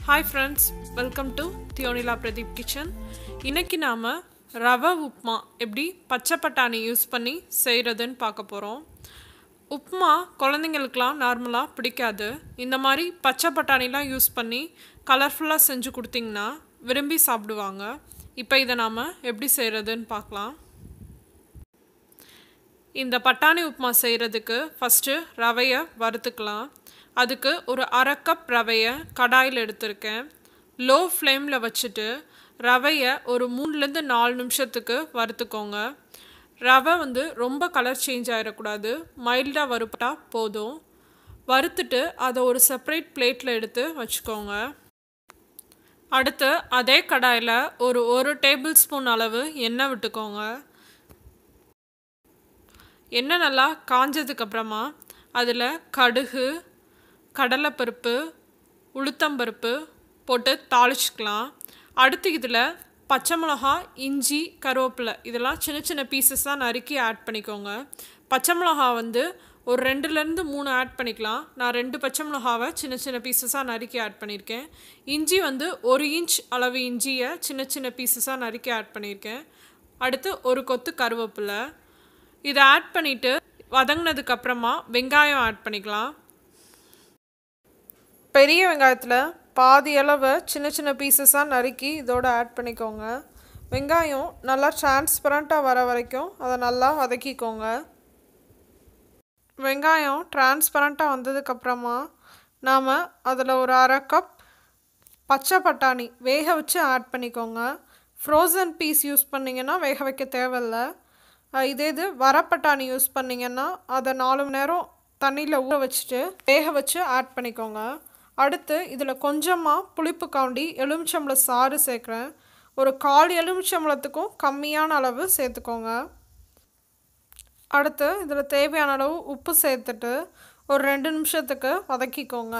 hi friends welcome to தியோனிலா Pradeep kitchen இன்னைக்கு நாம் ரவை உப்மா எப்படி பச்சை பட்டாணி யூஸ் பண்ணி செய்கிறதுன்னு பார்க்க போகிறோம் உப்மா குழந்தைங்களுக்கெலாம் நார்மலாக பிடிக்காது இந்த மாதிரி பச்சை பட்டாணிலாம் யூஸ் பண்ணி கலர்ஃபுல்லாக செஞ்சு கொடுத்தீங்கன்னா விரும்பி சாப்பிடுவாங்க இப்போ இதை நாம் எப்படி செய்கிறதுன்னு பார்க்கலாம் இந்த பட்டாணி உப்புமா செய்கிறதுக்கு ஃபஸ்ட்டு ரவையை வறுத்துக்கலாம் அதுக்கு ஒரு அரை கப் ரவையை கடாயில் எடுத்திருக்கேன் லோ ஃப்ளேமில் வச்சுட்டு ரவையை ஒரு மூணுலேருந்து நாலு நிமிஷத்துக்கு வறுத்துக்கோங்க ரவை வந்து ரொம்ப கலர் சேஞ்ச் ஆகிடக்கூடாது மைல்டாக வறுப்பட்டா போதும் வறுத்துட்டு அதை ஒரு செப்பரேட் பிளேட்டில் எடுத்து வச்சுக்கோங்க அடுத்து அதே கடாயில் ஒரு ஒரு டேபிள் ஸ்பூன் அளவு எண்ணெய் விட்டுக்கோங்க எண்ணெய் நல்லா காஞ்சதுக்கப்புறமா அதில் கடுகு கடலைப்பருப்பு உளுத்தம்பருப்பு போட்டு தாளிச்சிக்கலாம் அடுத்து இதில் பச்சை மிளகா இஞ்சி கருவேப்பிலை இதெல்லாம் சின்ன சின்ன பீசஸாக நறுக்கி ஆட் பண்ணிக்கோங்க பச்சை மிளகா வந்து ஒரு ரெண்டுலேருந்து மூணு ஆட் பண்ணிக்கலாம் நான் ரெண்டு பச்சை மிளகாவை சின்ன சின்ன பீசஸாக நறுக்கி ஆட் பண்ணியிருக்கேன் இஞ்சி வந்து ஒரு இன்ச் அளவு இஞ்சியை சின்ன சின்ன பீசஸாக நறுக்கி ஆட் பண்ணியிருக்கேன் அடுத்து ஒரு கொத்து கருவேப்பிலை இதை ஆட் பண்ணிவிட்டு வதங்கினதுக்கப்புறமா வெங்காயம் ஆட் பண்ணிக்கலாம் பெரிய வெங்காயத்தில் பாதி அளவை சின்ன சின்ன பீசஸாக நறுக்கி இதோட ஆட் பண்ணிக்கோங்க வெங்காயம் நல்லா டிரான்ஸ்பரண்ட்டாக வர வரைக்கும் அதை நல்லா வதக்கிக்கோங்க வெங்காயம் டிரான்ஸ்பரண்ட்டாக வந்ததுக்கப்புறமா நாம் அதில் ஒரு அரை கப் பச்சை பட்டாணி வேக வச்சு ஆட் பண்ணிக்கோங்க ஃப்ரோசன் பீஸ் யூஸ் பண்ணிங்கன்னா வேக வைக்க தேவையில்ல இதே இது வரப்பட்டாணி யூஸ் பண்ணிங்கன்னா அதை நாலு மணி நேரம் தண்ணியில் ஊற வச்சுட்டு வேக வச்சு ஆட் பண்ணிக்கோங்க அடுத்து இதில் கொஞ்சமாக புளிப்பு காண்டி எலுமிச்சம்பள சாறு சேர்க்குறேன் ஒரு கால் எலுமிச்சம்பளத்துக்கும் கம்மியான அளவு சேர்த்துக்கோங்க அடுத்து இதில் தேவையான அளவு உப்பு சேர்த்துட்டு ஒரு ரெண்டு நிமிஷத்துக்கு வதக்கிக்கோங்க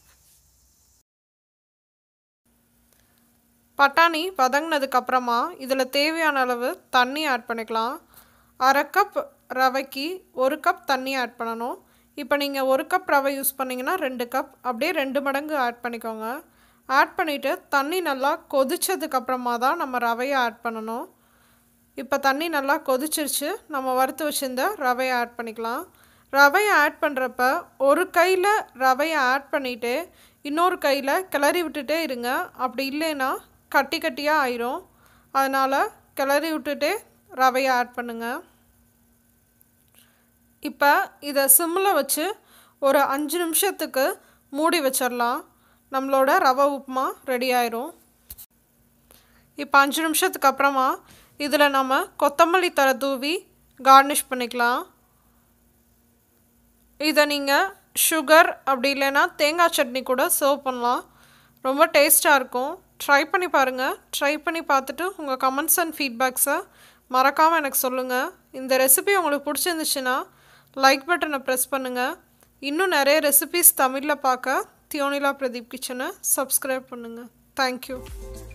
பட்டாணி வதங்கினதுக்கப்புறமா இதில் தேவையான அளவு தண்ணி ஆட் பண்ணிக்கலாம் அரை கப் ரவைக்கு ஒரு கப் தண்ணி ஆட் பண்ணணும் இப்போ நீங்கள் ஒரு கப் ரவை யூஸ் பண்ணிங்கன்னா ரெண்டு கப் அப்படியே ரெண்டு மடங்கு ஆட் பண்ணிக்கோங்க ஆட் பண்ணிவிட்டு தண்ணி நல்லா கொதிச்சதுக்கப்புறமா தான் நம்ம ரவையை ஆட் பண்ணணும் இப்போ தண்ணி நல்லா கொதிச்சிருச்சு நம்ம வறுத்து வச்சுருந்த ரவையை ஆட் பண்ணிக்கலாம் ரவையை ஆட் பண்ணுறப்ப ஒரு கையில் ரவையை ஆட் பண்ணிவிட்டு இன்னொரு கையில் கிளறி விட்டுட்டே இருங்க அப்படி இல்லைன்னா கட்டி கட்டியாக ஆயிரும் அதனால் கிளறி விட்டுட்டே ரவையை ஆட் பண்ணுங்கள் இப்போ இதை சிம்மில் வச்சு ஒரு அஞ்சு நிமிஷத்துக்கு மூடி வச்சிடலாம் நம்மளோட ரவை உப்புமா ரெடி ஆயிரும் இப்போ அஞ்சு நிமிஷத்துக்கு அப்புறமா இதில் நம்ம கொத்தமல்லி தர தூவி கார்னிஷ் பண்ணிக்கலாம் இதை நீங்கள் சுகர் அப்படி இல்லைன்னா தேங்காய் சட்னி கூட சர்வ் பண்ணலாம் ரொம்ப டேஸ்ட்டாக இருக்கும் ட்ரை பண்ணி பாருங்கள் ட்ரை பண்ணி பார்த்துட்டு உங்கள் கமெண்ட்ஸ் அண்ட் ஃபீட்பேக்ஸை மறக்காமல் எனக்கு சொல்லுங்கள் இந்த ரெசிபி உங்களுக்கு பிடிச்சிருந்துச்சுன்னா லைக் பட்டனை ப்ரெஸ் பண்ணுங்கள் இன்னும் நிறைய ரெசிபிஸ் தமிழில் பார்க்க தியோனிலா பிரதீப் கிச்சனை சப்ஸ்கிரைப் பண்ணுங்கள் தேங்க்யூ